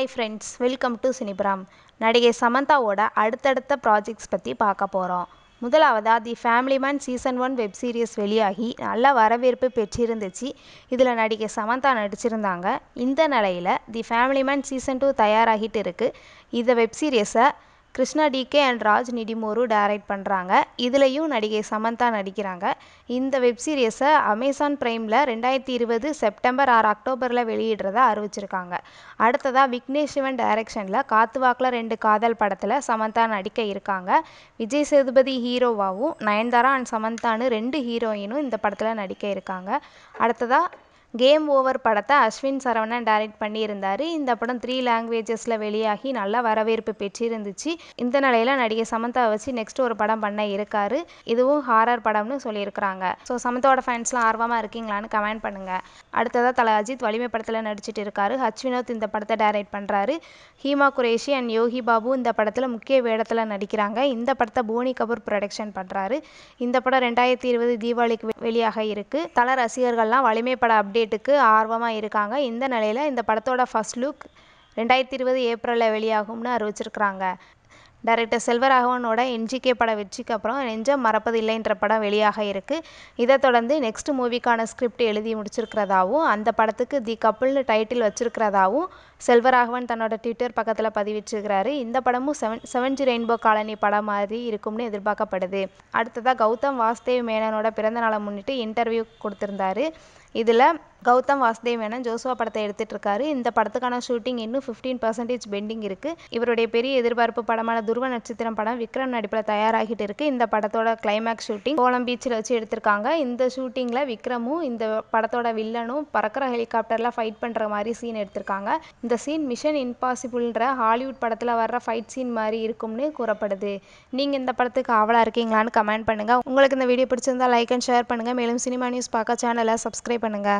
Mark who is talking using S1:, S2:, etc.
S1: friends welcome to சினிபிராம் நடிகை சமந்தாவோட அடுத்தடுத்த projects பற்றி பார்க்க போகிறோம் முதலாவதாக the Family Man season one web series வெளியாகி நல்ல வரவேற்பு பெற்றிருந்துச்சு இதில் நடிகை சமந்தா நடிச்சிருந்தாங்க இந்த நிலையில் the Family Man season two தயாராகிட்டு இருக்குது இந்த வெப் சீரியஸை Krishna DK and Raj Nidimoru direct பண்ணுறாங்க இதுலேயும் நடிகை சமந்தா நடிக்கிறாங்க இந்த வெப் சீரியஸை அமேசான் ப்ரைமில் ரெண்டாயிரத்தி இருபது செப்டம்பர் ஆறு அக்டோபரில் வெளியிடுறதா அறிவிச்சிருக்காங்க அடுத்ததாக விக்னேஷ் சிவன் டைரக்ஷனில் காத்துவாக்கில் ரெண்டு காதல் படத்தில் சமந்தா நடிக்க இருக்காங்க விஜய் சேதுபதி ஹீரோவாகவும் நயன்தாரா அண்ட் சமந்தான்னு ரெண்டு ஹீரோயினும் இந்த படத்தில் நடிக்க இருக்காங்க அடுத்ததாக கேம் ஓவர் படத்தை அஸ்வின் சரவணன் டைரக்ட் பண்ணியிருந்தார் இந்த படம் த்ரீ லாங்குவேஜஸில் வெளியாகி நல்ல வரவேற்பு பெற்றிருந்துச்சு இந்த நிலையில் நடிகை சமந்தாவை வச்சு நெக்ஸ்ட் ஒரு படம் பண்ண இருக்காரு இதுவும் ஹாரர் படம்னு சொல்லியிருக்கிறாங்க ஸோ சமந்தாவோட ஃபேன்ஸ்லாம் ஆர்வமாக இருக்கீங்களான்னு கமெண்ட் பண்ணுங்கள் அடுத்ததாக தலை அஜித் வலிமை படத்தில் நடிச்சிட்டு இருக்காரு ஹச் வினோத் இந்த படத்தை டைரக்ட் பண்ணுறாரு ஹீமா குரேஷி அண்ட் யோகி பாபு இந்த படத்தில் முக்கிய வேடத்தில் நடிக்கிறாங்க இந்த படத்தை போனி கபூர் ப்ரொடக்ஷன் பண்ணுறாரு இந்த படம் ரெண்டாயிரத்தி இருபது தீபாவளிக்கு வெளியாக இருக்குது தல ரசிகர்கள்லாம் வலிமை பட அப்டேட்டுக்கு ஆர்வமாக இருக்காங்க இந்த நிலையில் இந்த படத்தோட ஃபர்ஸ்ட் லுக் ரெண்டாயிரத்தி இருபது ஏப்ரலில் வெளியாகும்னு அறிவிச்சிருக்கிறாங்க டைரக்டர் செல்வராகவனோட என்ஜிகே பட வெற்றிக்கு அப்புறம் நெஞ்சம் மறப்பதில்லைன்ற படம் வெளியாக இருக்குது இதை தொடர்ந்து நெக்ஸ்ட் மூவிக்கான ஸ்கிரிப்ட் எழுதி முடிச்சிருக்கிறதாவும் அந்த படத்துக்கு தி கப்புள்னு டைட்டில் வச்சிருக்கிறதாவும் செல்வராகவன் தன்னோட ட்விட்டர் பக்கத்தில் பதிவிச்சிருக்கிறாரு இந்த படமும் seven seven G Rainbow Colony படம் மாதிரி இருக்கும்னு எதிர்பார்க்கப்படுது அடுத்ததாக கௌதம் வாசுதேவ் மேனனோட பிறந்த நாளை முன்னிட்டு இன்டர்வியூ கொடுத்துருந்தாரு இதில் கௌதம் வாசுதேவ் மேனன் ஜோசுவா படத்தை எடுத்துட்டு இருக்காரு இந்த படத்துக்கான ஷூட்டிங் இன்னும் ஃபிஃப்டீன் பர்சன்டேஜ் பெண்டிங் இருக்கு இவருடைய பெரிய எதிர்பார்ப்பு படமான துருவ நட்சத்திரம் படம் விக்ரம் நடிப்பில் தயாராகிட்டு இருக்கு இந்த படத்தோட கிளைமேக்ஸ் ஷூட்டிங் கோலம் பீச்சில் வச்சு எடுத்திருக்காங்க இந்த ஷூட்டிங்கில் விக்ரமும் இந்த படத்தோட வில்லனும் பறக்கிற ஹெலிகாப்டரில் ஃபைட் பண்ணுற மாதிரி சீன் எடுத்திருக்காங்க இந்த சீன் மிஷன் இம்பாசிபிள்ன்ற ஹாலிவுட் படத்தில் வர்ற ஃபைட் சீன் மாதிரி இருக்கும்னு கூறப்படுது நீங்கள் இந்த படத்துக்கு ஆவலாக இருக்கீங்களான்னு கமெண்ட் பண்ணுங்கள் உங்களுக்கு இந்த வீடியோ பிடிச்சிருந்தா லைக் அண்ட் ஷேர் பண்ணுங்கள் மேலும் சினிமா நியூஸ் பார்க்க சேனலை சப்ஸ்கிரைப் பண்ணுங்கள்